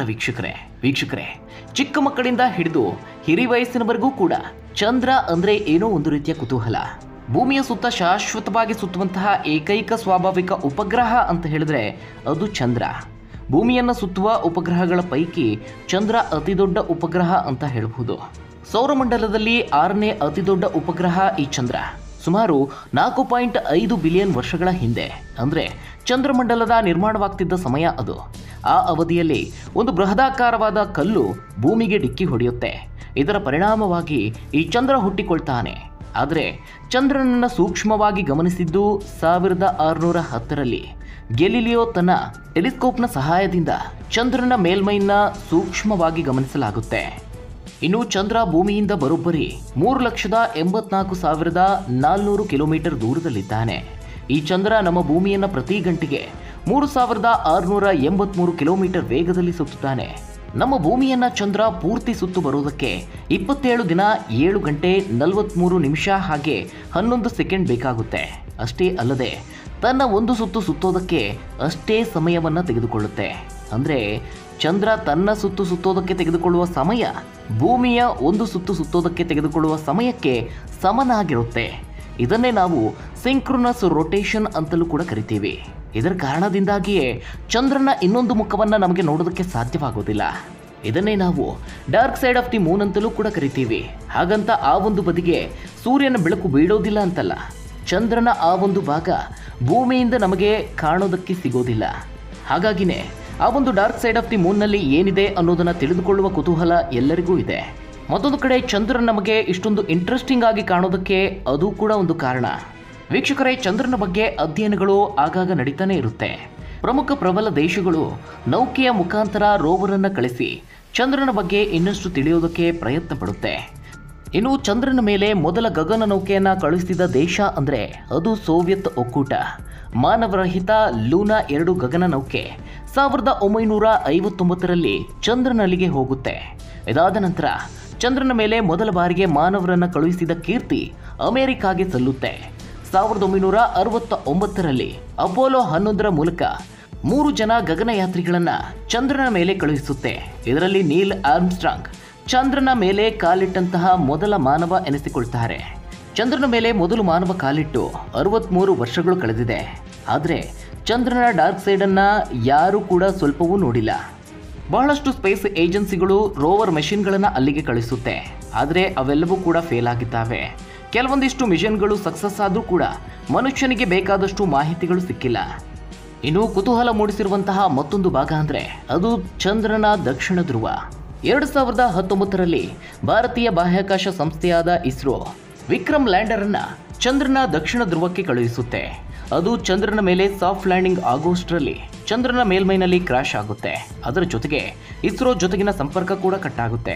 ವೀಕ್ಷಕರೇ ವೀಕ್ಷಕರೇ ಚಿಕ್ಕ ಮಕ್ಕಳಿಂದ ಹಿಡಿದು ಹಿರಿ ವಯಸ್ಸಿನವರೆಗೂ ಕೂಡ ಚಂದ್ರ ಅಂದ್ರೆ ಏನೋ ಒಂದು ರೀತಿಯ ಕುತೂಹಲ ಭೂಮಿಯ ಸುತ್ತ ಶಾಶ್ವತವಾಗಿ ಸುತ್ತುವಂತಹ ಏಕೈಕ ಸ್ವಾಭಾವಿಕ ಉಪಗ್ರಹ ಅಂತ ಹೇಳಿದ್ರೆ ಅದು ಚಂದ್ರ ಭೂಮಿಯನ್ನು ಸುತ್ತುವ ಉಪಗ್ರಹಗಳ ಪೈಕಿ ಚಂದ್ರ ಅತಿದೊಡ್ಡ ಉಪಗ್ರಹ ಅಂತ ಹೇಳಬಹುದು ಸೌರಮಂಡಲದಲ್ಲಿ ಆರನೇ ಅತಿದೊಡ್ಡ ಉಪಗ್ರಹ ಈ ಚಂದ್ರ ಸುಮಾರು ನಾಲ್ಕು ಪಾಯಿಂಟ್ ಐದು ಬಿಲಿಯನ್ ವರ್ಷಗಳ ಹಿಂದೆ ಅಂದರೆ ಚಂದ್ರಮಂಡಲದ ನಿರ್ಮಾಣವಾಗ್ತಿದ್ದ ಸಮಯ ಅದು ಆ ಅವಧಿಯಲ್ಲಿ ಒಂದು ಬೃಹದಾಕಾರವಾದ ಕಲ್ಲು ಭೂಮಿಗೆ ಡಿಕ್ಕಿ ಹೊಡೆಯುತ್ತೆ ಇದರ ಪರಿಣಾಮವಾಗಿ ಈ ಚಂದ್ರ ಹುಟ್ಟಿಕೊಳ್ತಾನೆ ಆದರೆ ಚಂದ್ರನನ್ನು ಸೂಕ್ಷ್ಮವಾಗಿ ಗಮನಿಸಿದ್ದು ಸಾವಿರದ ಆರುನೂರ ಹತ್ತರಲ್ಲಿ ಗೆಲಿಲಿಯೋ ತನ್ನ ಟೆಲಿಸ್ಕೋಪ್ನ ಸಹಾಯದಿಂದ ಚಂದ್ರನ ಮೇಲ್ಮೈನ ಸೂಕ್ಷ್ಮವಾಗಿ ಗಮನಿಸಲಾಗುತ್ತೆ ಇನ್ನು ಚಂದ್ರ ಭೂಮಿಯಿಂದ ಬರೋಬ್ಬರಿ ಮೂರು ಲಕ್ಷದ ಎಂಬತ್ನಾಲ್ಕು ಸಾವಿರದ ನಾಲ್ನೂರು ಕಿಲೋಮೀಟರ್ ದೂರದಲ್ಲಿದ್ದಾನೆ ಈ ಚಂದ್ರ ನಮ್ಮ ಭೂಮಿಯನ್ನು ಪ್ರತಿ ಗಂಟೆಗೆ ಮೂರು ಸಾವಿರದ ಆರುನೂರ ಎಂಬತ್ಮೂರು ಕಿಲೋಮೀಟರ್ ವೇಗದಲ್ಲಿ ಸುತ್ತುತ್ತಾನೆ ನಮ್ಮ ಭೂಮಿಯನ್ನ ಚಂದ್ರ ಪೂರ್ತಿ ಸುತ್ತು ಬರೋದಕ್ಕೆ ಇಪ್ಪತ್ತೇಳು ದಿನ ಏಳು ಗಂಟೆ ನಲವತ್ತ್ಮೂರು ನಿಮಿಷ ಹಾಗೆ ಹನ್ನೊಂದು ಸೆಕೆಂಡ್ ಬೇಕಾಗುತ್ತೆ ಅಷ್ಟೇ ಅಲ್ಲದೆ ತನ್ನ ಒಂದು ಸುತ್ತು ಸುತ್ತೋದಕ್ಕೆ ಅಷ್ಟೇ ಸಮಯವನ್ನು ತೆಗೆದುಕೊಳ್ಳುತ್ತೆ ಅಂದರೆ ಚಂದ್ರ ತನ್ನ ಸುತ್ತು ಸುತ್ತೋದಕ್ಕೆ ತೆಗೆದುಕೊಳ್ಳುವ ಸಮಯ ಭೂಮಿಯ ಒಂದು ಸುತ್ತು ಸುತ್ತೋದಕ್ಕೆ ತೆಗೆದುಕೊಳ್ಳುವ ಸಮಯಕ್ಕೆ ಸಮನಾಗಿರುತ್ತೆ ಇದನ್ನೇ ನಾವು ಸಿಂಕ್ರೊನಸ್ ರೊಟೇಷನ್ ಅಂತಲೂ ಕೂಡ ಕರಿತೀವಿ ಇದರ ಕಾರಣದಿಂದಾಗಿಯೇ ಚಂದ್ರನ ಇನ್ನೊಂದು ಮುಖವನ್ನು ನಮಗೆ ನೋಡೋದಕ್ಕೆ ಸಾಧ್ಯವಾಗೋದಿಲ್ಲ ಇದನ್ನೇ ನಾವು dark side of the moon ಅಂತಲೂ ಕೂಡ ಕರಿತೀವಿ ಹಾಗಂತ ಆ ಒಂದು ಬದಿಗೆ ಸೂರ್ಯನ ಬೆಳಕು ಬೀಳೋದಿಲ್ಲ ಅಂತಲ್ಲ ಚಂದ್ರನ ಆ ಒಂದು ಭಾಗ ಭೂಮಿಯಿಂದ ನಮಗೆ ಕಾಣೋದಕ್ಕೆ ಸಿಗೋದಿಲ್ಲ ಹಾಗಾಗಿನೇ ಆ ಒಂದು ಡಾರ್ಕ್ ಸೈಡ್ ಆಫ್ ದಿ ಮೂನ್ನಲ್ಲಿ ಏನಿದೆ ಅನ್ನೋದನ್ನ ತಿಳಿದುಕೊಳ್ಳುವ ಕುತೂಹಲ ಎಲ್ಲರಿಗೂ ಇದೆ ಮತ್ತೊಂದು ಕಡೆ ಚಂದ್ರನ ನಮಗೆ ಇಷ್ಟೊಂದು ಇಂಟ್ರೆಸ್ಟಿಂಗ್ ಆಗಿ ಕಾಣೋದಕ್ಕೆ ಅದು ಕೂಡ ಒಂದು ಕಾರಣ ವೀಕ್ಷಕರೇ ಚಂದ್ರನ ಬಗ್ಗೆ ಅಧ್ಯಯನಗಳು ಆಗಾಗ ನಡೀತಾನೆ ಇರುತ್ತೆ ಪ್ರಮುಖ ಪ್ರಬಲ ದೇಶಗಳು ನೌಕೆಯ ಮುಖಾಂತರ ರೋವರನ್ನ ಕಳಿಸಿ ಚಂದ್ರನ ಬಗ್ಗೆ ಇನ್ನಷ್ಟು ತಿಳಿಯೋದಕ್ಕೆ ಪ್ರಯತ್ನ ಪಡುತ್ತೆ ಇನ್ನು ಚಂದ್ರನ ಮೇಲೆ ಮೊದಲ ಗಗನ ನೌಕೆಯನ್ನ ಕಳುಹಿಸಿದ ದೇಶ ಅಂದ್ರೆ ಅದು ಸೋವಿಯತ್ ಒಕ್ಕೂಟ ಮಾನವರಹಿತ ಲೂನಾ ಎರಡು ಗಗನ ನೌಕೆ ಸಾವಿರದ ಒಂಬೈನೂರ ಐವತ್ತೊಂಬತ್ತರಲ್ಲಿ ಚಂದ್ರನಲ್ಲಿಗೆ ಹೋಗುತ್ತೆ ಇದಾದ ನಂತರ ಚಂದ್ರನ ಮೇಲೆ ಮೊದಲ ಬಾರಿಗೆ ಮಾನವರನ್ನ ಕಳುಹಿಸಿದ ಕೀರ್ತಿ ಅಮೆರಿಕಾಗೆ ಸಲ್ಲುತ್ತೆ ಸಾವಿರದ ಒಂಬೈನೂರ ಅರವತ್ತ ಒಂಬತ್ತರಲ್ಲಿ ಅಪೋಲೋ ಹನ್ನೊಂದರ ಮೂಲಕ ಮೂರು ಜನ ಗಗನಯಾತ್ರಿಗಳನ್ನ ಚಂದ್ರನ ಮೇಲೆ ಕಳುಹಿಸುತ್ತೆ ಇದರಲ್ಲಿ ನೀಲ್ ಆರ್ಮ್ಸ್ಟ್ರಾಂಗ್ ಚಂದ್ರನ ಮೇಲೆ ಕಾಲಿಟ್ಟಂತಹ ಮೊದಲ ಮಾನವ ಎನಿಸಿಕೊಳ್ತಾರೆ ಚಂದ್ರನ ಮೇಲೆ ಮೊದಲು ಮಾನವ ಕಾಲಿಟ್ಟು ಅರವತ್ಮೂರು ವರ್ಷಗಳು ಕಳೆದಿದೆ ಆದರೆ ಚಂದ್ರನ ಡಾರ್ಕ್ ಸೈಡನ್ನು ಯಾರೂ ಕೂಡ ಸ್ವಲ್ಪವೂ ನೋಡಿಲ್ಲ ಬಹಳಷ್ಟು ಸ್ಪೇಸ್ ಏಜೆನ್ಸಿಗಳು ರೋವರ್ ಮೆಷಿನ್ಗಳನ್ನು ಅಲ್ಲಿಗೆ ಕಳಿಸುತ್ತೆ ಆದರೆ ಅವೆಲ್ಲವೂ ಕೂಡ ಫೇಲ್ ಆಗಿದ್ದಾವೆ ಕೆಲವೊಂದಿಷ್ಟು ಮಿಷನ್ಗಳು ಸಕ್ಸಸ್ ಆದರೂ ಕೂಡ ಮನುಷ್ಯನಿಗೆ ಬೇಕಾದಷ್ಟು ಮಾಹಿತಿಗಳು ಸಿಕ್ಕಿಲ್ಲ ಇನ್ನು ಕುತೂಹಲ ಮೂಡಿಸಿರುವಂತಹ ಮತ್ತೊಂದು ಭಾಗ ಅಂದರೆ ಅದು ಚಂದ್ರನ ದಕ್ಷಿಣ ಧ್ರುವ ಎರಡು ಸಾವಿರದ ಹತ್ತೊಂಬತ್ತರಲ್ಲಿ ಭಾರತೀಯ ಬಾಹ್ಯಾಕಾಶ ಸಂಸ್ಥೆಯಾದ ಇಸ್ರೋ ವಿಕ್ರಮ್ ಲ್ಯಾಂಡರ್ ಅನ್ನ ಚಂದ್ರನ ದಕ್ಷಿಣ ಧ್ರುವಕ್ಕೆ ಕಳುಹಿಸುತ್ತೆ ಅದು ಚಂದ್ರನ ಮೇಲೆ ಸಾಫ್ಟ್ ಲ್ಯಾಂಡಿಂಗ್ ಆಗೋಷ್ಟರಲ್ಲಿ ಚಂದ್ರನ ಮೇಲ್ಮೈನಲ್ಲಿ ಕ್ರಾಶ್ ಆಗುತ್ತೆ ಅದರ ಜೊತೆಗೆ ಇಸ್ರೋ ಜೊತೆಗಿನ ಸಂಪರ್ಕ ಕೂಡ ಕಟ್ಟಾಗುತ್ತೆ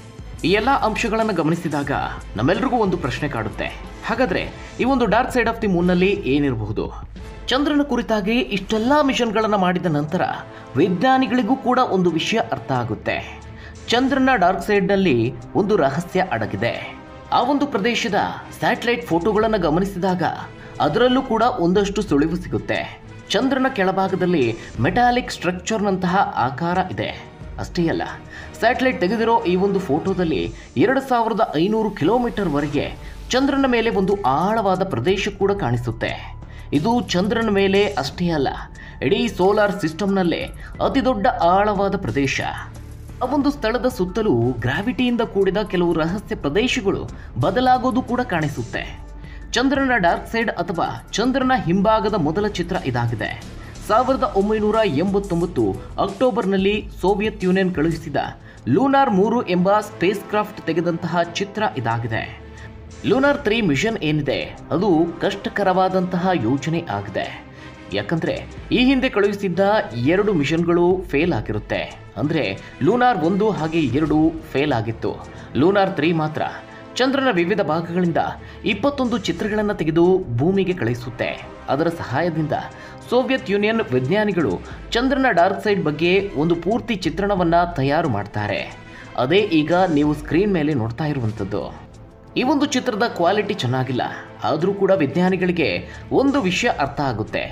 ಈ ಎಲ್ಲ ಅಂಶಗಳನ್ನು ಗಮನಿಸಿದಾಗ ನಮ್ಮೆಲ್ರಿಗೂ ಒಂದು ಪ್ರಶ್ನೆ ಕಾಡುತ್ತೆ ಹಾಗಾದ್ರೆ ಈ ಒಂದು ಡಾರ್ಕ್ ಸೈಡ್ ಆಫ್ ದಿ ಮೂನ್ನಲ್ಲಿ ಏನಿರಬಹುದು ಚಂದ್ರನ ಕುರಿತಾಗಿ ಇಷ್ಟೆಲ್ಲ ಮಿಷನ್ಗಳನ್ನು ಮಾಡಿದ ನಂತರ ವಿಜ್ಞಾನಿಗಳಿಗೂ ಕೂಡ ಒಂದು ವಿಷಯ ಅರ್ಥ ಆಗುತ್ತೆ ಚಂದ್ರನ ಡಾರ್ಕ್ ಸೈಡ್ನಲ್ಲಿ ಒಂದು ರಹಸ್ಯ ಅಡಗಿದೆ ಆ ಒಂದು ಪ್ರದೇಶದ ಸ್ಯಾಟಲೈಟ್ ಫೋಟೋಗಳನ್ನು ಗಮನಿಸಿದಾಗ ಅದರಲ್ಲೂ ಕೂಡ ಒಂದಷ್ಟು ಸುಳಿವು ಸಿಗುತ್ತೆ ಚಂದ್ರನ ಕೆಳಭಾಗದಲ್ಲಿ ಮೆಟಾಲಿಕ್ ಸ್ಟ್ರಕ್ಚರ್ನಂತಹ ಆಕಾರ ಇದೆ ಅಷ್ಟೇ ಅಲ್ಲ ಸ್ಯಾಟಲೈಟ್ ತೆಗೆದಿರೋ ಈ ಒಂದು ಫೋಟೋದಲ್ಲಿ ಎರಡು ಸಾವಿರದ ಐನೂರು ಕಿಲೋಮೀಟರ್ವರೆಗೆ ಚಂದ್ರನ ಮೇಲೆ ಒಂದು ಆಳವಾದ ಪ್ರದೇಶ ಕೂಡ ಕಾಣಿಸುತ್ತೆ ಇದು ಚಂದ್ರನ ಮೇಲೆ ಅಷ್ಟೇ ಅಲ್ಲ ಇಡೀ ಸೋಲಾರ್ ಸಿಸ್ಟಮ್ನಲ್ಲೇ ಅತಿ ದೊಡ್ಡ ಆಳವಾದ ಪ್ರದೇಶ ಆ ಒಂದು ಸ್ಥಳದ ಸುತ್ತಲೂ ಗ್ರಾವಿಟಿಯಿಂದ ಕೂಡಿದ ಕೆಲವು ರಹಸ್ಯ ಪ್ರದೇಶಗಳು ಬದಲಾಗೋದು ಕೂಡ ಕಾಣಿಸುತ್ತೆ ಚಂದ್ರನ ಡಾರ್ಕ್ ಸೈಡ್ ಅಥವಾ ಚಂದ್ರನ ಹಿಂಭಾಗದ ಮೊದಲ ಚಿತ್ರ ಇದಾಗಿದೆ ಸಾವಿರದ ಒಂಬೈನೂರ ಎಂಬತ್ತೊಂಬತ್ತು ಅಕ್ಟೋಬರ್ನಲ್ಲಿ ಸೋವಿಯತ್ ಯೂನಿಯನ್ ಕಳುಹಿಸಿದ ಲೂನಾರ್ ಮೂರು ಎಂಬ ಸ್ಪೇಸ್ ಕ್ರಾಫ್ಟ್ ತೆಗೆದಂತಹ ಚಿತ್ರ ಇದಾಗಿದೆ ಲೂನಾರ್ ತ್ರೀ ಮಿಷನ್ ಏನಿದೆ ಅದು ಕಷ್ಟಕರವಾದಂತಹ ಯೋಜನೆ ಆಗಿದೆ ಯಾಕಂದ್ರೆ ಈ ಹಿಂದೆ ಕಳುಹಿಸಿದ್ದ ಎರಡು ಮಿಷನ್ಗಳು ಫೇಲ್ ಆಗಿರುತ್ತೆ ಅಂದ್ರೆ ಲೂನಾರ್ ಒಂದು ಹಾಗೆ ಎರಡು ಫೇಲ್ ಆಗಿತ್ತು ಲೂನಾರ್ ತ್ರೀ ಮಾತ್ರ ಚಂದ್ರನ ವಿವಿಧ ಭಾಗಗಳಿಂದ ಇಪ್ಪತ್ತೊಂದು ಚಿತ್ರಗಳನ್ನು ತೆಗೆದು ಭೂಮಿಗೆ ಕಳುಹಿಸುತ್ತೆ ಅದರ ಸಹಾಯದಿಂದ ಸೋವಿಯತ್ ಯೂನಿಯನ್ ವಿಜ್ಞಾನಿಗಳು ಚಂದ್ರನ ಡಾರ್ಕ್ ಸೈಡ್ ಬಗ್ಗೆ ಒಂದು ಪೂರ್ತಿ ಚಿತ್ರಣವನ್ನ ತಯಾರು ಮಾಡ್ತಾರೆ ಅದೇ ಈಗ ನೀವು ಸ್ಕ್ರೀನ್ ಮೇಲೆ ನೋಡ್ತಾ ಇರುವಂಥದ್ದು ಈ ಒಂದು ಚಿತ್ರದ ಕ್ವಾಲಿಟಿ ಚೆನ್ನಾಗಿಲ್ಲ ಆದರೂ ಕೂಡ ವಿಜ್ಞಾನಿಗಳಿಗೆ ಒಂದು ವಿಷಯ ಅರ್ಥ ಆಗುತ್ತೆ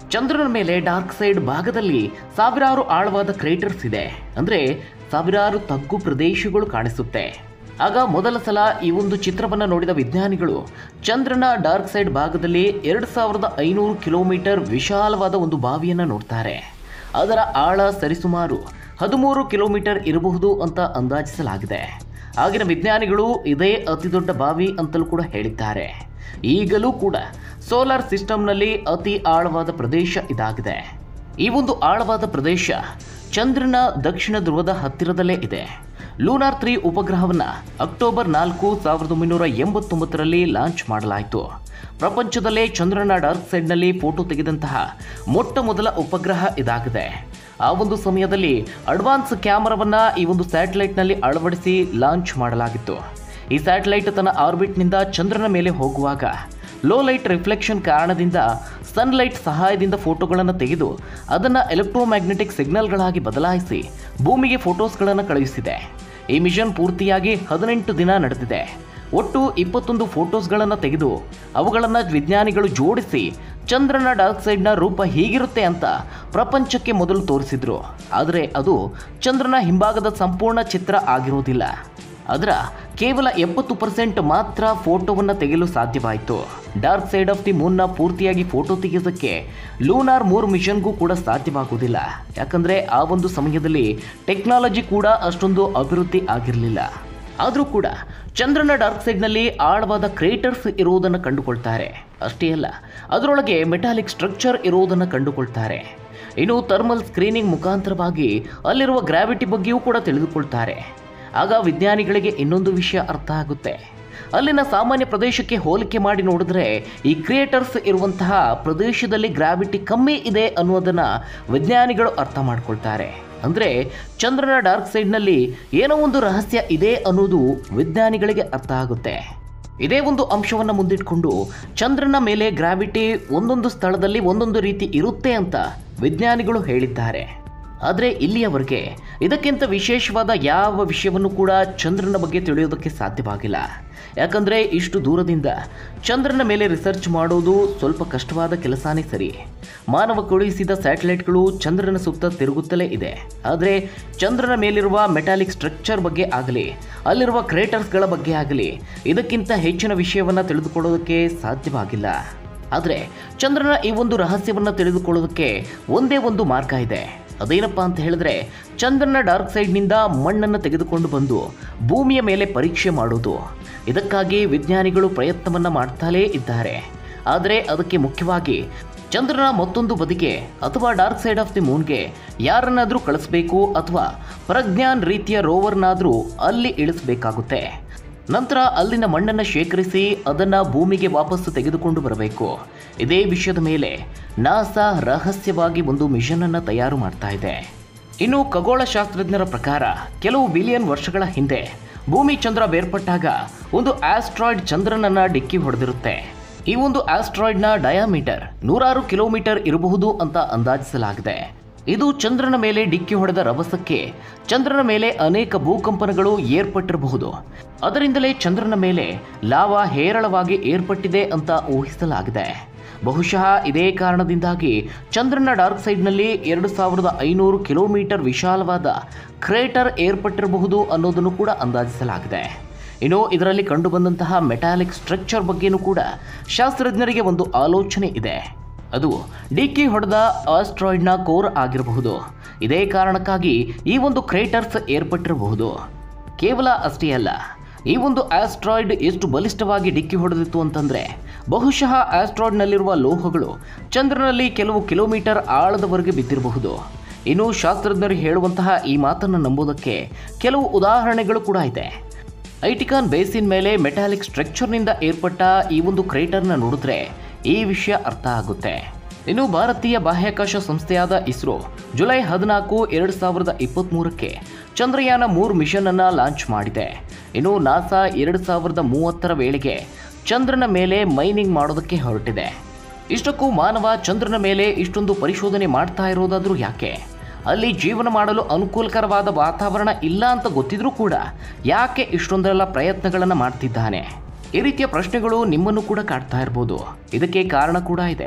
ಚಂದ್ರನ ಮೇಲೆ ಡಾರ್ಕ್ ಸೈಡ್ ಭಾಗದಲ್ಲಿ ಸಾವಿರಾರು ಆಳವಾದ ಕ್ರೇಟರ್ಸ್ ಇದೆ ಅಂದ್ರೆ ಸಾವಿರಾರು ತಗ್ಗು ಪ್ರದೇಶಗಳು ಕಾಣಿಸುತ್ತೆ ಆಗ ಮೊದಲ ಸಲ ಈ ಒಂದು ಚಿತ್ರವನ್ನು ನೋಡಿದ ವಿಜ್ಞಾನಿಗಳು ಚಂದ್ರನ ಡಾರ್ಕ್ ಸೈಡ್ ಭಾಗದಲ್ಲಿ ಎರಡು ಸಾವಿರದ ಐನೂರು ಕಿಲೋಮೀಟರ್ ವಿಶಾಲವಾದ ಒಂದು ಬಾವಿಯನ್ನು ನೋಡ್ತಾರೆ ಅದರ ಆಳ ಸರಿಸುಮಾರು ಹದಿಮೂರು ಕಿಲೋಮೀಟರ್ ಇರಬಹುದು ಅಂತ ಅಂದಾಜಿಸಲಾಗಿದೆ ಆಗಿನ ವಿಜ್ಞಾನಿಗಳು ಇದೇ ಅತಿದೊಡ್ಡ ಬಾವಿ ಅಂತಲೂ ಕೂಡ ಹೇಳಿದ್ದಾರೆ ಈಗಲೂ ಕೂಡ ಸೋಲಾರ್ ಸಿಸ್ಟಮ್ನಲ್ಲಿ ಅತಿ ಆಳವಾದ ಪ್ರದೇಶ ಇದಾಗಿದೆ ಈ ಒಂದು ಆಳವಾದ ಪ್ರದೇಶ ಚಂದ್ರನ ದಕ್ಷಿಣ ಧ್ರುವದ ಹತ್ತಿರದಲ್ಲೇ ಇದೆ ಲೂನಾರ್ ತ್ರೀ ಉಪಗ್ರಹವನ್ನು ಅಕ್ಟೋಬರ್ ನಾಲ್ಕು ಸಾವಿರದ ಒಂಬೈನೂರ ಎಂಬತ್ತೊಂಬತ್ತರಲ್ಲಿ ಲಾಂಚ್ ಮಾಡಲಾಯಿತು ಪ್ರಪಂಚದಲ್ಲೇ ಚಂದ್ರನ ಡಾರ್ಕ್ ಸೈಡ್ನಲ್ಲಿ ಫೋಟೋ ತೆಗೆದಂತಹ ಮೊಟ್ಟ ಮೊದಲ ಉಪಗ್ರಹ ಇದಾಗಿದೆ ಆ ಒಂದು ಸಮಯದಲ್ಲಿ ಅಡ್ವಾನ್ಸ್ ಕ್ಯಾಮರಾವನ್ನ ಈ ಒಂದು ಸ್ಯಾಟಲೈಟ್ನಲ್ಲಿ ಅಳವಡಿಸಿ ಲಾಂಚ್ ಮಾಡಲಾಗಿತ್ತು ಈ ಸ್ಯಾಟಲೈಟ್ ತನ್ನ ಆರ್ಬಿಟ್ನಿಂದ ಚಂದ್ರನ ಮೇಲೆ ಹೋಗುವಾಗ ಲೋ ಲೈಟ್ ರಿಫ್ಲೆಕ್ಷನ್ ಕಾರಣದಿಂದ ಸನ್ಲೈಟ್ ಸಹಾಯದಿಂದ ಫೋಟೋಗಳನ್ನು ತೆಗೆದು ಅದನ್ನು ಎಲೆಕ್ಟ್ರೋಮ್ಯಾಗ್ನೆಟಿಕ್ ಸಿಗ್ನಲ್ಗಳಾಗಿ ಬದಲಾಯಿಸಿ ಭೂಮಿಗೆ ಫೋಟೋಸ್ಗಳನ್ನು ಕಳುಹಿಸಿದೆ ಈ ಮಿಷನ್ ಪೂರ್ತಿಯಾಗಿ ಹದಿನೆಂಟು ದಿನ ನಡೆದಿದೆ ಒಟ್ಟು ಇಪ್ಪತ್ತೊಂದು ಫೋಟೋಸ್ಗಳನ್ನು ತೆಗೆದು ಅವುಗಳನ್ನು ವಿಜ್ಞಾನಿಗಳು ಜೋಡಿಸಿ ಚಂದ್ರನ ಡಾರ್ಕ್ ಸೈಡ್ನ ರೂಪ ಹೀಗಿರುತ್ತೆ ಅಂತ ಪ್ರಪಂಚಕ್ಕೆ ಮೊದಲು ತೋರಿಸಿದ್ರು ಆದರೆ ಅದು ಚಂದ್ರನ ಹಿಂಭಾಗದ ಸಂಪೂರ್ಣ ಚಿತ್ರ ಆಗಿರೋದಿಲ್ಲ ಅದರ ಕೇವಲ ಎಪ್ಪತ್ತು ಪರ್ಸೆಂಟ್ ಮಾತ್ರ ಫೋಟೋವನ್ನು ತೆಗೆಯಲು ಸಾಧ್ಯವಾಯಿತು ಡಾರ್ಕ್ ಸೈಡ್ ಆಫ್ ದಿ ಮೂನ್ನ ಪೂರ್ತಿಯಾಗಿ ಫೋಟೋ ತೆಗೆಯೋದಕ್ಕೆ ಲೂನಾರ್ ಮೂರ್ ಮಿಷನ್ಗೂ ಕೂಡ ಸಾಧ್ಯವಾಗುವುದಿಲ್ಲ ಯಾಕಂದರೆ ಆ ಒಂದು ಸಮಯದಲ್ಲಿ ಟೆಕ್ನಾಲಜಿ ಕೂಡ ಅಷ್ಟೊಂದು ಅಭಿವೃದ್ಧಿ ಆಗಿರಲಿಲ್ಲ ಆದರೂ ಕೂಡ ಚಂದ್ರನ ಡಾರ್ಕ್ ಸೈಡ್ನಲ್ಲಿ ಆಳವಾದ ಕ್ರೇಟರ್ಸ್ ಇರುವುದನ್ನು ಕಂಡುಕೊಳ್ತಾರೆ ಅಷ್ಟೇ ಅಲ್ಲ ಅದರೊಳಗೆ ಮೆಟಾಲಿಕ್ ಸ್ಟ್ರಕ್ಚರ್ ಇರುವುದನ್ನು ಕಂಡುಕೊಳ್ತಾರೆ ಇನ್ನು ಥರ್ಮಲ್ ಸ್ಕ್ರೀನಿಂಗ್ ಮುಖಾಂತರವಾಗಿ ಅಲ್ಲಿರುವ ಗ್ರಾವಿಟಿ ಬಗ್ಗೆಯೂ ಕೂಡ ತಿಳಿದುಕೊಳ್ತಾರೆ ಆಗ ವಿಜ್ಞಾನಿಗಳಿಗೆ ಇನ್ನೊಂದು ವಿಷಯ ಅರ್ಥ ಆಗುತ್ತೆ ಅಲ್ಲಿನ ಸಾಮಾನ್ಯ ಪ್ರದೇಶಕ್ಕೆ ಹೋಲಿಕೆ ಮಾಡಿ ನೋಡಿದ್ರೆ ಈ ಕ್ರಿಯೇಟರ್ಸ್ ಇರುವಂತಹ ಪ್ರದೇಶದಲ್ಲಿ ಗ್ರಾವಿಟಿ ಕಮ್ಮಿ ಇದೆ ಅನ್ನೋದನ್ನ ವಿಜ್ಞಾನಿಗಳು ಅರ್ಥ ಮಾಡ್ಕೊಳ್ತಾರೆ ಅಂದ್ರೆ ಚಂದ್ರನ ಡಾರ್ಕ್ ಸೈಡ್ನಲ್ಲಿ ಏನೋ ಒಂದು ರಹಸ್ಯ ಇದೆ ಅನ್ನೋದು ವಿಜ್ಞಾನಿಗಳಿಗೆ ಅರ್ಥ ಆಗುತ್ತೆ ಇದೇ ಒಂದು ಅಂಶವನ್ನು ಮುಂದಿಟ್ಕೊಂಡು ಚಂದ್ರನ ಮೇಲೆ ಗ್ರಾವಿಟಿ ಒಂದೊಂದು ಸ್ಥಳದಲ್ಲಿ ಒಂದೊಂದು ರೀತಿ ಇರುತ್ತೆ ಅಂತ ವಿಜ್ಞಾನಿಗಳು ಹೇಳಿದ್ದಾರೆ ಆದರೆ ಇಲ್ಲಿಯವರೆಗೆ ಇದಕ್ಕಿಂತ ವಿಶೇಷವಾದ ಯಾವ ವಿಷಯವನ್ನು ಕೂಡ ಚಂದ್ರನ ಬಗ್ಗೆ ತಿಳಿಯೋದಕ್ಕೆ ಸಾಧ್ಯವಾಗಿಲ್ಲ ಯಾಕಂದರೆ ಇಷ್ಟು ದೂರದಿಂದ ಚಂದ್ರನ ಮೇಲೆ ರಿಸರ್ಚ್ ಮಾಡೋದು ಸ್ವಲ್ಪ ಕಷ್ಟವಾದ ಕೆಲಸನೇ ಸರಿ ಮಾನವ ಕಳುಹಿಸಿದ ಸ್ಯಾಟಲೈಟ್ಗಳು ಚಂದ್ರನ ಸುತ್ತ ತಿರುಗುತ್ತಲೇ ಇದೆ ಆದರೆ ಚಂದ್ರನ ಮೇಲಿರುವ ಮೆಟಾಲಿಕ್ ಸ್ಟ್ರಕ್ಚರ್ ಬಗ್ಗೆ ಆಗಲಿ ಅಲ್ಲಿರುವ ಕ್ರೇಟರ್ಸ್ಗಳ ಬಗ್ಗೆ ಆಗಲಿ ಇದಕ್ಕಿಂತ ಹೆಚ್ಚಿನ ವಿಷಯವನ್ನು ತಿಳಿದುಕೊಳ್ಳೋದಕ್ಕೆ ಸಾಧ್ಯವಾಗಿಲ್ಲ ಆದರೆ ಚಂದ್ರನ ಈ ಒಂದು ರಹಸ್ಯವನ್ನು ತಿಳಿದುಕೊಳ್ಳೋದಕ್ಕೆ ಒಂದೇ ಒಂದು ಮಾರ್ಗ ಇದೆ ಅದೇನಪ್ಪ ಅಂತ ಹೇಳಿದ್ರೆ ಚಂದ್ರನ ಡಾರ್ಕ್ ಸೈಡ್ನಿಂದ ಮಣ್ಣನ್ನು ತೆಗೆದುಕೊಂಡು ಬಂದು ಭೂಮಿಯ ಮೇಲೆ ಪರೀಕ್ಷೆ ಮಾಡೋದು ಇದಕ್ಕಾಗಿ ವಿಜ್ಞಾನಿಗಳು ಪ್ರಯತ್ನವನ್ನು ಮಾಡ್ತಾಲೇ ಇದ್ದಾರೆ ಆದರೆ ಅದಕ್ಕೆ ಮುಖ್ಯವಾಗಿ ಚಂದ್ರನ ಮತ್ತೊಂದು ಬದಿಗೆ ಅಥವಾ ಡಾರ್ಕ್ ಸೈಡ್ ಆಫ್ ದಿ ಮೂನ್ಗೆ ಯಾರನ್ನಾದರೂ ಕಳಿಸ್ಬೇಕು ಅಥವಾ ಪ್ರಜ್ಞಾನ್ ರೀತಿಯ ರೋವರ್ನಾದರೂ ಅಲ್ಲಿ ಇಳಿಸಬೇಕಾಗುತ್ತೆ ನಂತರ ಅಲ್ಲಿನ ಮಣ್ಣನ್ನು ಶೇಖರಿಸಿ ಅದನ್ನು ಭೂಮಿಗೆ ವಾಪಸ್ಸು ತೆಗೆದುಕೊಂಡು ಬರಬೇಕು ಇದೇ ವಿಷಯದ ಮೇಲೆ ನಾಸಾ ರಹಸ್ಯವಾಗಿ ಒಂದು ಮಿಷನ್ ಅನ್ನು ತಯಾರು ಮಾಡ್ತಾ ಇದೆ ಇನ್ನು ಖಗೋಳಶಾಸ್ತ್ರಜ್ಞರ ಪ್ರಕಾರ ಕೆಲವು ಬಿಲಿಯನ್ ವರ್ಷಗಳ ಹಿಂದೆ ಭೂಮಿ ಚಂದ್ರ ಬೇರ್ಪಟ್ಟಾಗ ಒಂದು ಆಸ್ಟ್ರಾಯ್ಡ್ ಚಂದ್ರನನ್ನ ಡಿಕ್ಕಿ ಹೊಡೆದಿರುತ್ತೆ ಈ ಒಂದು ಆಸ್ಟ್ರಾಯ್ಡ್ನ ಡಯಾಮೀಟರ್ ನೂರಾರು ಕಿಲೋಮೀಟರ್ ಇರಬಹುದು ಅಂತ ಅಂದಾಜಿಸಲಾಗಿದೆ ಇದು ಚಂದ್ರನ ಮೇಲೆ ಡಿಕ್ಕಿ ಹೊಡೆದ ರಭಸಕ್ಕೆ ಚಂದ್ರನ ಮೇಲೆ ಅನೇಕ ಭೂಕಂಪನಗಳು ಏರ್ಪಟ್ಟಿರಬಹುದು ಅದರಿಂದಲೇ ಚಂದ್ರನ ಮೇಲೆ ಲಾವಾ ಹೇರಳವಾಗಿ ಏರ್ಪಟ್ಟಿದೆ ಅಂತ ಊಹಿಸಲಾಗಿದೆ ಬಹುಶಃ ಇದೇ ಕಾರಣದಿಂದಾಗಿ ಚಂದ್ರನ ಡಾರ್ಕ್ ಸೈಡ್ನಲ್ಲಿ ಎರಡು ಸಾವಿರದ ಐನೂರು ಕಿಲೋಮೀಟರ್ ವಿಶಾಲವಾದ ಕ್ರೇಟರ್ ಏರ್ಪಟ್ಟಿರಬಹುದು ಅನ್ನೋದನ್ನು ಕೂಡ ಅಂದಾಜಿಸಲಾಗಿದೆ ಇನ್ನು ಇದರಲ್ಲಿ ಕಂಡುಬಂದಂತಹ ಮೆಟಾಲಿಕ್ ಸ್ಟ್ರಕ್ಚರ್ ಬಗ್ಗೆನೂ ಕೂಡ ಶಾಸ್ತ್ರಜ್ಞರಿಗೆ ಒಂದು ಆಲೋಚನೆ ಇದೆ ಅದು ಡಿಕ್ಕಿ ಹೊಡೆದ ಆಸ್ಟ್ರಾಯ್ಡ್ನ ಕೋರ್ ಆಗಿರಬಹುದು ಇದೇ ಕಾರಣಕ್ಕಾಗಿ ಈ ಒಂದು ಕ್ರೇಟರ್ಸ್ ಏರ್ಪಟ್ಟಿರಬಹುದು ಕೇವಲ ಅಷ್ಟೇ ಅಲ್ಲ ಈ ಒಂದು ಆಸ್ಟ್ರಾಯ್ಡ್ ಎಷ್ಟು ಬಲಿಷ್ಠವಾಗಿ ಡಿಕ್ಕಿ ಹೊಡೆದಿತ್ತು ಅಂತಂದ್ರೆ ಬಹುಶಃ ಆಸ್ಟ್ರಾಯ್ಡ್ನಲ್ಲಿರುವ ಲೋಹಗಳು ಚಂದ್ರನಲ್ಲಿ ಕೆಲವು ಕಿಲೋಮೀಟರ್ ಆಳದವರೆಗೆ ಬಿದ್ದಿರಬಹುದು ಇನ್ನು ಶಾಸ್ತ್ರಜ್ಞರು ಹೇಳುವಂತಹ ಈ ಮಾತನ್ನು ನಂಬುವುದಕ್ಕೆ ಕೆಲವು ಉದಾಹರಣೆಗಳು ಕೂಡ ಇದೆ ಐಟಿಕಾನ್ ಬೇಸಿನ್ ಮೇಲೆ ಮೆಟಾಲಿಕ್ ಸ್ಟ್ರಕ್ಚರ್ನಿಂದ ಏರ್ಪಟ್ಟ ಈ ಒಂದು ಕ್ರೇಟರ್ನ ನೋಡಿದ್ರೆ ಈ ವಿಷಯ ಅರ್ಥ ಆಗುತ್ತೆ ಇನ್ನು ಭಾರತೀಯ ಬಾಹ್ಯಾಕಾಶ ಸಂಸ್ಥೆಯಾದ ಇಸ್ರೋ ಜುಲೈ ಹದಿನಾಲ್ಕು ಎರಡು ಸಾವಿರದ ಇಪ್ಪತ್ತ್ಮೂರಕ್ಕೆ ಚಂದ್ರಯಾನ ಮೂರು ಮಿಷನ್ ಅನ್ನ ಲಾಂಚ್ ಮಾಡಿದೆ ಇನ್ನು ನಾಸಾ ಎರಡು ಸಾವಿರದ ಮೂವತ್ತರ ವೇಳೆಗೆ ಚಂದ್ರನ ಮೇಲೆ ಮೈನಿಂಗ್ ಮಾಡೋದಕ್ಕೆ ಹೊರಟಿದೆ ಇಷ್ಟಕ್ಕೂ ಮಾನವ ಚಂದ್ರನ ಮೇಲೆ ಇಷ್ಟೊಂದು ಪರಿಶೋಧನೆ ಮಾಡ್ತಾ ಇರೋದಾದ್ರೂ ಯಾಕೆ ಅಲ್ಲಿ ಜೀವನ ಮಾಡಲು ಅನುಕೂಲಕರವಾದ ವಾತಾವರಣ ಇಲ್ಲ ಅಂತ ಗೊತ್ತಿದ್ರೂ ಕೂಡ ಯಾಕೆ ಇಷ್ಟೊಂದೆಲ್ಲ ಪ್ರಯತ್ನಗಳನ್ನು ಮಾಡ್ತಿದ್ದಾನೆ ಈ ರೀತಿಯ ಪ್ರಶ್ನೆಗಳು ನಿಮ್ಮನ್ನು ಕೂಡ ಕಾಡ್ತಾ ಇರ್ಬೋದು ಇದಕ್ಕೆ ಕಾರಣ ಕೂಡ ಇದೆ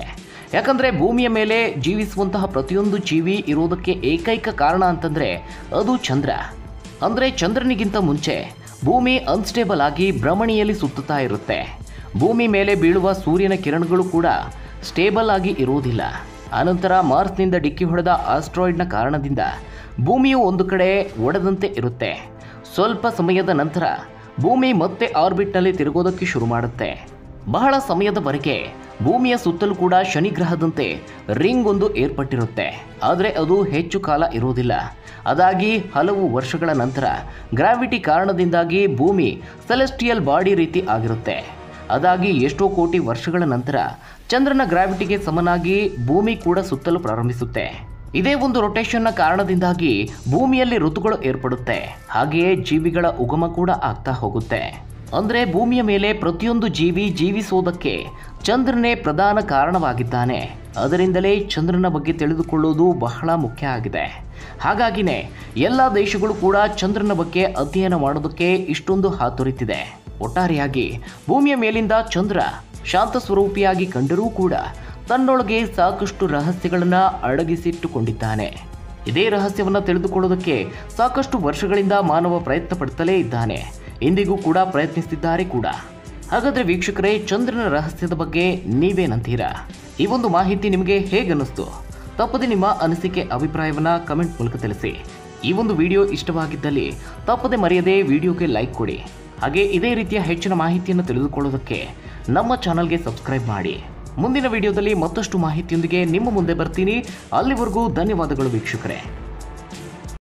ಯಾಕಂದರೆ ಭೂಮಿಯ ಮೇಲೆ ಜೀವಿಸುವಂತಹ ಪ್ರತಿಯೊಂದು ಜೀವಿ ಇರೋದಕ್ಕೆ ಏಕೈಕ ಕಾರಣ ಅಂತಂದರೆ ಅದು ಚಂದ್ರ ಅಂದರೆ ಚಂದ್ರನಿಗಿಂತ ಮುಂಚೆ ಭೂಮಿ ಅನ್ಸ್ಟೇಬಲ್ ಆಗಿ ಭ್ರಮಣಿಯಲ್ಲಿ ಸುತ್ತುತ್ತಾ ಇರುತ್ತೆ ಭೂಮಿ ಮೇಲೆ ಬೀಳುವ ಸೂರ್ಯನ ಕಿರಣಗಳು ಕೂಡ ಸ್ಟೇಬಲ್ ಆಗಿ ಇರುವುದಿಲ್ಲ ಅನಂತರ ಮಾರ್ಸ್ನಿಂದ ಡಿಕ್ಕಿ ಹೊಡೆದ ಆಸ್ಟ್ರಾಯ್ಡ್ನ ಕಾರಣದಿಂದ ಭೂಮಿಯು ಒಂದು ಕಡೆ ಒಡೆದಂತೆ ಇರುತ್ತೆ ಸ್ವಲ್ಪ ಸಮಯದ ನಂತರ ಭೂಮಿ ಮತ್ತೆ ಆರ್ಬಿಟ್ನಲ್ಲಿ ತಿರುಗೋದಕ್ಕೆ ಶುರು ಮಾಡುತ್ತೆ ಬಹಳ ಸಮಯದವರೆಗೆ ಭೂಮಿಯ ಸುತ್ತಲೂ ಕೂಡ ಶನಿ ಗ್ರಹದಂತೆ ರಿಂಗ್ ಒಂದು ಏರ್ಪಟ್ಟಿರುತ್ತೆ ಆದರೆ ಅದು ಹೆಚ್ಚು ಕಾಲ ಇರುವುದಿಲ್ಲ ಅದಾಗಿ ಹಲವು ವರ್ಷಗಳ ನಂತರ ಗ್ರಾವಿಟಿ ಕಾರಣದಿಂದಾಗಿ ಭೂಮಿ ಸೆಲೆಸ್ಟಿಯಲ್ ಬಾಡಿ ರೀತಿ ಆಗಿರುತ್ತೆ ಅದಾಗಿ ಎಷ್ಟೋ ಕೋಟಿ ವರ್ಷಗಳ ನಂತರ ಚಂದ್ರನ ಗ್ರಾವಿಟಿಗೆ ಸಮನಾಗಿ ಭೂಮಿ ಕೂಡ ಸುತ್ತಲು ಪ್ರಾರಂಭಿಸುತ್ತೆ ಇದೇ ಒಂದು ರೊಟೇಷನ್ನ ಕಾರಣದಿಂದಾಗಿ ಭೂಮಿಯಲ್ಲಿ ಋತುಗಳು ಏರ್ಪಡುತ್ತೆ ಹಾಗೆಯೇ ಜೀವಿಗಳ ಉಗಮ ಕೂಡ ಆಗ್ತಾ ಹೋಗುತ್ತೆ ಅಂದ್ರೆ ಭೂಮಿಯ ಮೇಲೆ ಪ್ರತಿಯೊಂದು ಜೀವಿ ಜೀವಿಸುವುದಕ್ಕೆ ಚಂದ್ರನೇ ಪ್ರಧಾನ ಕಾರಣವಾಗಿದ್ದಾನೆ ಅದರಿಂದಲೇ ಚಂದ್ರನ ಬಗ್ಗೆ ತಿಳಿದುಕೊಳ್ಳುವುದು ಬಹಳ ಮುಖ್ಯ ಆಗಿದೆ ಹಾಗಾಗಿನೇ ಎಲ್ಲ ದೇಶಗಳು ಕೂಡ ಚಂದ್ರನ ಬಗ್ಗೆ ಅಧ್ಯಯನ ಮಾಡೋದಕ್ಕೆ ಇಷ್ಟೊಂದು ಹಾತೊರಿತಿದೆ ಒಟ್ಟಾರೆಯಾಗಿ ಭೂಮಿಯ ಮೇಲಿಂದ ಚಂದ್ರ ಶಾಂತ ಸ್ವರೂಪಿಯಾಗಿ ಕಂಡರೂ ಕೂಡ ತನ್ನೊಳಗೆ ಸಾಕಷ್ಟು ರಹಸ್ಯಗಳನ್ನು ಅಡಗಿಸಿಟ್ಟುಕೊಂಡಿದ್ದಾನೆ ಇದೇ ರಹಸ್ಯವನ್ನು ತಿಳಿದುಕೊಳ್ಳೋದಕ್ಕೆ ಸಾಕಷ್ಟು ವರ್ಷಗಳಿಂದ ಮಾನವ ಪ್ರಯತ್ನ ಪಡ್ತಲೇ ಇದ್ದಾನೆ ಇಂದಿಗೂ ಕೂಡ ಪ್ರಯತ್ನಿಸುತ್ತಿದ್ದಾರೆ ಕೂಡ ಹಾಗಾದ್ರೆ ವೀಕ್ಷಕರೇ ಚಂದ್ರನ ರಹಸ್ಯದ ಬಗ್ಗೆ ನೀವೇನಂತೀರಾ ಈ ಒಂದು ಮಾಹಿತಿ ನಿಮಗೆ ಹೇಗನ್ನಿಸ್ತು ತಪ್ಪದೆ ನಿಮ್ಮ ಅನಿಸಿಕೆ ಅಭಿಪ್ರಾಯವನ್ನ ಕಮೆಂಟ್ ಮೂಲಕ ತಿಳಿಸಿ ಈ ಒಂದು ವಿಡಿಯೋ ಇಷ್ಟವಾಗಿದ್ದಲ್ಲಿ ತಪ್ಪದೆ ಮರೆಯದೆ ವಿಡಿಯೋಗೆ ಲೈಕ್ ಕೊಡಿ ಹಾಗೆ ಇದೇ ರೀತಿಯ ಹೆಚ್ಚಿನ ಮಾಹಿತಿಯನ್ನು ತಿಳಿದುಕೊಳ್ಳೋದಕ್ಕೆ ನಮ್ಮ ಚಾನಲ್ಗೆ ಸಬ್ಸ್ಕ್ರೈಬ್ ಮಾಡಿ ಮುಂದಿನ ವಿಡಿಯೋದಲ್ಲಿ ಮತ್ತಷ್ಟು ಮಾಹಿತಿಯೊಂದಿಗೆ ನಿಮ್ಮ ಮುಂದೆ ಬರ್ತೀನಿ ಅಲ್ಲಿವರೆಗೂ ಧನ್ಯವಾದಗಳು ವೀಕ್ಷಕರೇ